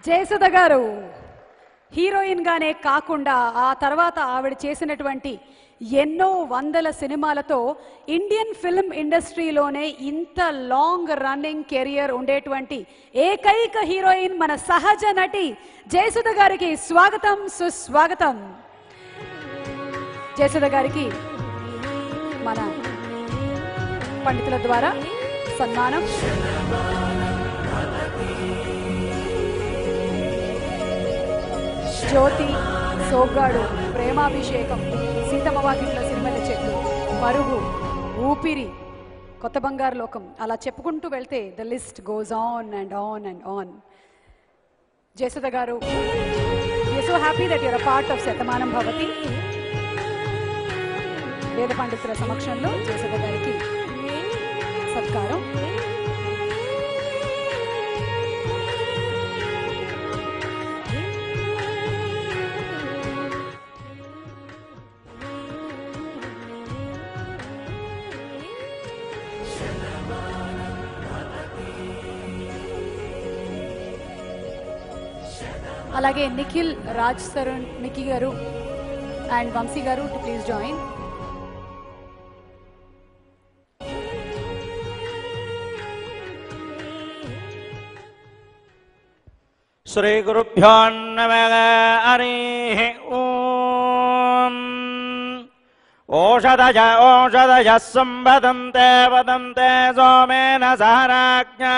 జయసుధ గారు హీరోయిన్ గానే కాకుండా ఆ తర్వాత ఆవిడ చేసినటువంటి ఎన్నో వందల సినిమాలతో ఇండియన్ ఫిల్మ్ ఇండస్ట్రీలోనే ఇంత లాంగ్ రన్నింగ్ కెరియర్ ఉండేటువంటి ఏకైక హీరోయిన్ మన సహజ నటి జయసుధ గారికి స్వాగతం సుస్వాగతం జయసుధ గారికి మన పండితుల ద్వారా సన్మానం జ్యోతి సోగ్గాడు ప్రేమాభిషేకం సీతమ్మ వాకిట్ల సిరిమల్ల చెట్టు పరుగు ఊపిరి కొత్త బంగారు లోకం అలా చెప్పుకుంటూ వెళ్తే the list goes on and on and on Jayasudha గారు so happy that your uh part of Shatamanam Bhavati వేద పండితుల సమక్షంలో జయసుధ గారికి సత్కారం అలాగే నిఖిల్ రాజ్ సరుణ్ నిఖి గారు అండ్ వంశీ గారు టు ప్లీజ్ జాయిన్ श्रीगुरुभ्यो नमः हरिः ॐ ओषधय ओषधयः संवदन्ते वदन्ते सोमेन सहराज्ञा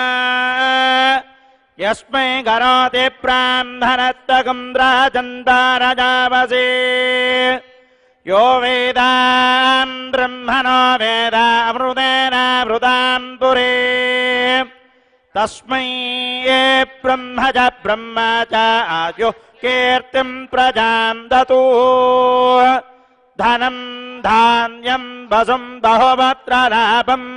यस्मै करोति ब्राह्मणत्वकं राजन्तारजावसि यो वेदान् ब्रह्मणो वेद अमृतेनामृतान् पुरे तस्मै ये ब्रह्म च ब्रह्म च आयुः कीर्तिम् प्रजाम् दतु धनम् धान्यम् वसुम् बहुमत्र लाभम्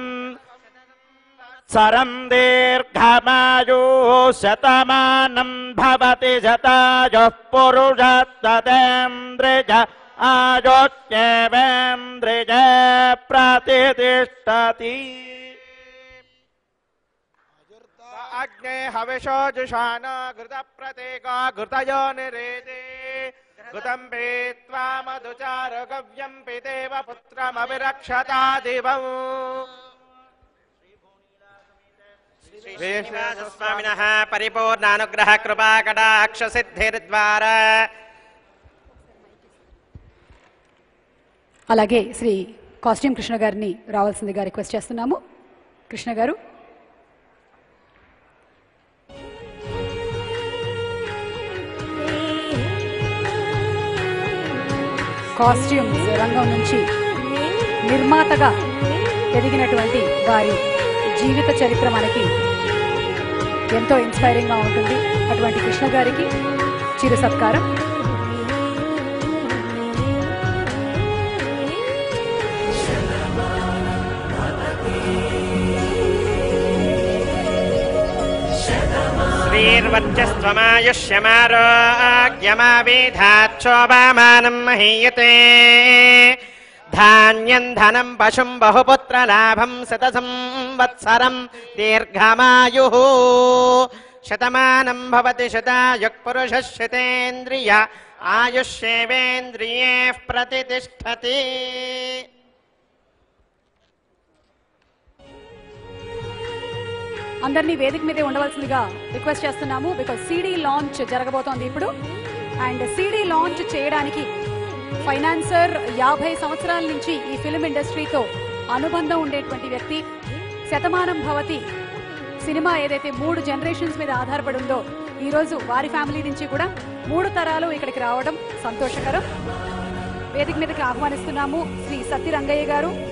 सरम् दीर्घमायुः शतमानम् भवति शतायुः पुरुषस्ततेन्द्रिज आयोच्येवेन्द्रिज प्रतितिष्ठति अग्ने हविषो जुषान घृतप्रतीका घृतयो निरेते घृतम् पीत्वा मधुचार गव्यम् पितेव पुत्रमभिरक्षता दिवौ శ్రీనివాసస్వామినः పరిపూర్ణానుగ్రహ కృపా కటాక్ష సిద్ధిర్ద్వారా అలాగే శ్రీ కాస్ట్యూమ్ కృష్ణ గారిని రావాల్సిందిగా రిక్వెస్ట్ చేస్తున్నాము కృష్ణ గారు కాస్ట్యూమ్స్ రంగం నుంచి నిర్మాతగా ఎదిగినటువంటి వారి జీవిత చరిత్ర మనకి ఎంతో ఇన్స్పైరింగ్గా ఉంటుంది అటువంటి కృష్ణ గారికి చిరు సత్కారం శ్రీర్వర్చస్వమాయుష్యమారోగ్యమావేధాక్షోభామానం మహీయతే ధాన్యం ధనం పశుం బహుపుత్రలాభం శత సంవత్సరం దీర్ఘమాయు శతమానం భవతి శతాయుక్ పురుష శతేంద్రియ ఆయుష్యేవేంద్రియే ప్రతిష్టతి అందరినీ వేదిక మీదే ఉండవలసిందిగా రిక్వెస్ట్ చేస్తున్నాము బికాజ్ సిడీ లాంచ్ జరగబోతోంది ఇప్పుడు అండ్ సిడీ లాంచ్ చేయడానికి ఫైనాన్సర్ యాభై సంవత్సరాల నుంచి ఈ ఫిల్మ్ ఇండస్ట్రీతో అనుబంధం ఉండేటువంటి వ్యక్తి శతమానం భవతి సినిమా ఏదైతే మూడు జనరేషన్స్ మీద ఆధారపడి ఉందో ఈరోజు వారి ఫ్యామిలీ నుంచి కూడా మూడు తరాలు ఇక్కడికి రావడం సంతోషకరం వేదిక మీదకి ఆహ్వానిస్తున్నాము శ్రీ సత్తి రంగయ్య గారు